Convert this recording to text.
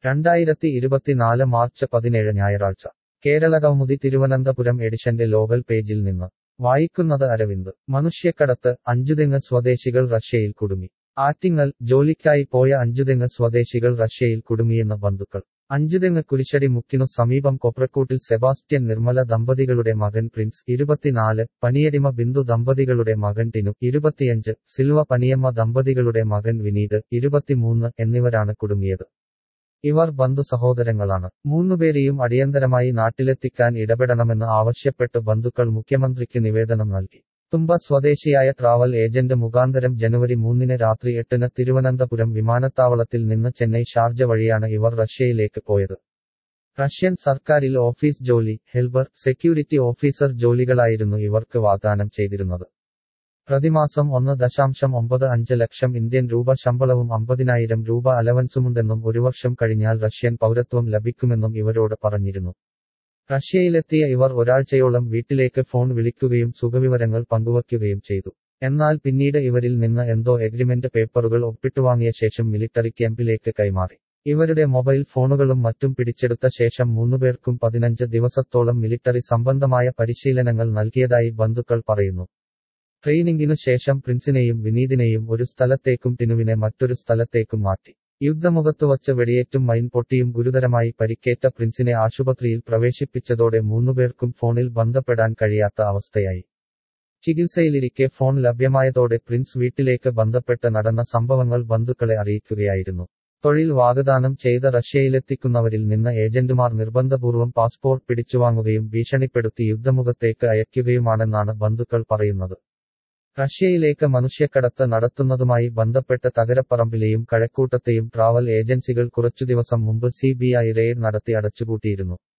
രണ്ടായിരത്തി ഇരുപത്തിനാല് മാർച്ച് പതിനേഴ് ഞായറാഴ്ച കേരളകൗമുദി തിരുവനന്തപുരം എഡിഷന്റെ ലോകൽ പേജിൽ നിന്ന് വായിക്കുന്നത് അരവിന്ദ് മനുഷ്യക്കടത്ത് അഞ്ചുതെങ്ങ് സ്വദേശികൾ റഷ്യയിൽ കുടുങ്ങി ആറ്റിങ്ങൽ ജോലിക്കായി പോയ അഞ്ചുതെങ്ങ് സ്വദേശികൾ റഷ്യയിൽ കുടുങ്ങിയെന്ന് ബന്ധുക്കൾ അഞ്ചുതെങ്ങ് കുരിശടി മുക്കിനു സമീപം കൊപ്രക്കൂട്ടിൽ സെബാസ്റ്റ്യൻ നിർമ്മല ദമ്പതികളുടെ മകൻ പ്രിൻസ് ഇരുപത്തിനാല് പനിയടിമ ബിന്ദു ദമ്പതികളുടെ മകൻ ടിനു ഇരുപത്തിയഞ്ച് സിൽവ പനിയമ്മ ദമ്പതികളുടെ മകൻ വിനീത് ഇരുപത്തിമൂന്ന് എന്നിവരാണ് കുടുങ്ങിയത് ഇവർ ബന്ധു സഹോദരങ്ങളാണ് മൂന്നുപേരെയും അടിയന്തരമായി നാട്ടിലെത്തിക്കാൻ ഇടപെടണമെന്ന് ആവശ്യപ്പെട്ട് ബന്ധുക്കൾ മുഖ്യമന്ത്രിക്ക് നിവേദനം നൽകി തുമ്പ സ്വദേശിയായ ട്രാവൽ ഏജന്റ് മുഖാന്തരം ജനുവരി മൂന്നിന് രാത്രി എട്ടിന് തിരുവനന്തപുരം വിമാനത്താവളത്തിൽ നിന്ന് ചെന്നൈ ഷാർജ വഴിയാണ് ഇവർ റഷ്യയിലേക്ക് പോയത് റഷ്യൻ സർക്കാരിൽ ഓഫീസ് ജോലി ഹെൽബർ സെക്യൂരിറ്റി ഓഫീസർ ജോലികളായിരുന്നു ഇവർക്ക് വാഗ്ദാനം ചെയ്തിരുന്നത് പ്രതിമാസം ഒന്ന് ദശാംശം ഒമ്പത് അഞ്ച് ലക്ഷം ഇന്ത്യൻ രൂപ ശമ്പളവും അമ്പതിനായിരം രൂപ അലവൻസുമുണ്ടെന്നും ഒരു വർഷം കഴിഞ്ഞാൽ റഷ്യൻ പൗരത്വം ലഭിക്കുമെന്നും ഇവരോട് പറഞ്ഞിരുന്നു റഷ്യയിലെത്തിയ ഇവർ ഒരാഴ്ചയോളം വീട്ടിലേക്ക് ഫോൺ വിളിക്കുകയും സുഖവിവരങ്ങൾ പങ്കുവയ്ക്കുകയും ചെയ്തു എന്നാൽ പിന്നീട് ഇവരിൽ നിന്ന് എന്തോ എഗ്രിമെന്റ് പേപ്പറുകൾ ഒപ്പിട്ടുവാങ്ങിയ ശേഷം മിലിറ്ററി ക്യാമ്പിലേക്ക് കൈമാറി ഇവരുടെ മൊബൈൽ ഫോണുകളും മറ്റും പിടിച്ചെടുത്ത ശേഷം മൂന്നുപേർക്കും പതിനഞ്ച് ദിവസത്തോളം മിലിറ്ററി സംബന്ധമായ പരിശീലനങ്ങൾ നൽകിയതായി ബന്ധുക്കൾ പറയുന്നു ട്രെയിനിങ്ങിനു ശേഷം പ്രിൻസിനെയും വിനീതിനെയും ഒരു സ്ഥലത്തേക്കും ടിനുവിനെ മറ്റൊരു സ്ഥലത്തേക്കും മാറ്റി യുദ്ധമുഖത്ത് വച്ച് വെടിയേറ്റും മൈൻ പൊട്ടിയും ഗുരുതരമായി പരിക്കേറ്റ പ്രിൻസിനെ ആശുപത്രിയിൽ പ്രവേശിപ്പിച്ചതോടെ മൂന്നുപേർക്കും ഫോണിൽ ബന്ധപ്പെടാൻ കഴിയാത്ത അവസ്ഥയായി ചികിത്സയിലിരിക്കെ ഫോൺ ലഭ്യമായതോടെ പ്രിൻസ് വീട്ടിലേക്ക് ബന്ധപ്പെട്ട് നടന്ന സംഭവങ്ങൾ ബന്ധുക്കളെ അറിയിക്കുകയായിരുന്നു തൊഴിൽ വാഗ്ദാനം ചെയ്ത റഷ്യയിലെത്തിക്കുന്നവരിൽ നിന്ന് ഏജന്റുമാർ നിർബന്ധപൂർവ്വം പാസ്പോർട്ട് പിടിച്ചുവാങ്ങുകയും ഭീഷണിപ്പെടുത്തി യുദ്ധമുഖത്തേക്ക് അയക്കുകയുമാണെന്നാണ് ബന്ധുക്കൾ പറയുന്നത് റഷ്യയിലേക്ക് മനുഷ്യക്കടത്ത് നടത്തുന്നതുമായി ബന്ധപ്പെട്ട് തകരപ്പറമ്പിലെയും കഴക്കൂട്ടത്തെയും ട്രാവൽ ഏജൻസികൾ കുറച്ചു ദിവസം മുമ്പ് സി റെയ്ഡ് നടത്തി അടച്ചുപൂട്ടിയിരുന്നു